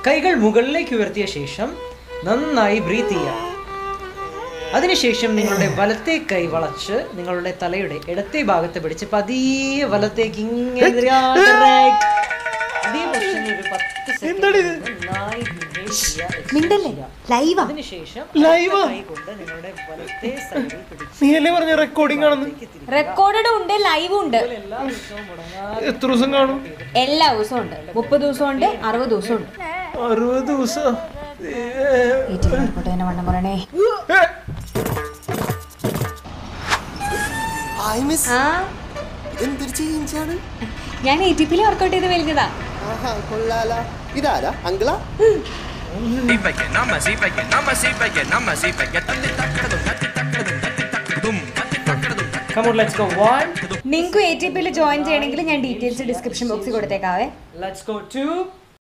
കൈകൾ മുകളിലേക്ക് ഉയർത്തിയ ശേഷം നന്നായി ബ്രീത്ത് ചെയ്യാം അതിനുശേഷം നിങ്ങളുടെ വലത്തെ കൈ വളച്ച് നിങ്ങളുടെ തലയുടെ ഇടത്തെ ഭാഗത്ത് പിടിച്ച് പതിയെ വലത്തേക്ക് ഇങ്ങനെ direct. അതേ പൊസിഷനിൽ ഒരു പത്ത് സെക്കൻഡ് നന്നായി behave ചെയ്യുക, മിണ്ടല്ലേ ലൈവാ അതിനുശേഷം ലൈവാ? കൈ കൊണ്ട് നിങ്ങളുടെ വലത്തെ സൈഡിൽ പിടിച്ച് നീ അല്ലേ പറഞ്ഞ റെക്കോർഡിംഗ് ആണെന്ന് റെക്കോർഡഡും ഉണ്ട് ലൈവും ഉണ്ട് എല്ലാ ദിവസവും മുടങ്ങാതെ എത്ര ദിവസം കാണും എല്ലാ ദിവസവും ഉണ്ട് മുപ്പത് ദിവസം ഉണ്ട് അറുപത് ദിവസം ഉണ്ട് അറുപത് ദിവസം വണ്ണം പറയണേ ഹായ് മിസ് ആ ഇതെന്തൊരു ചേഞ്ചാണ് ഞാൻ എ ടി പിയിൽ വർക്കൗട്ട് ചെയ്ത് വലിഞ്ഞതാ ആഹാ കൊള്ളാല ഇതാരാ അങ്കിളാ സീപ്പയ്ക്ക് നമ്മ സീപ്പയ്ക്ക് നമ്മ സീപ്പയ്ക്ക് നമ്മ സീപ്പയ്ക്ക് തത്തി തക്കടതും തത്തി തക്കടതും തത്തി തക്കടതും തത്തി തക്കടതും Come on, let's go. One, നിങ്ങൾക്ക് എ ടി പിയിൽ ജോയിൻ ചെയ്യണമെങ്കിൽ ഞാൻ ഡീറ്റെയിൽസ് ഡിസ്ക്രിപ്ഷൻ ബോക്സിൽ കൊടുത്തേക്കാവേ let's go two,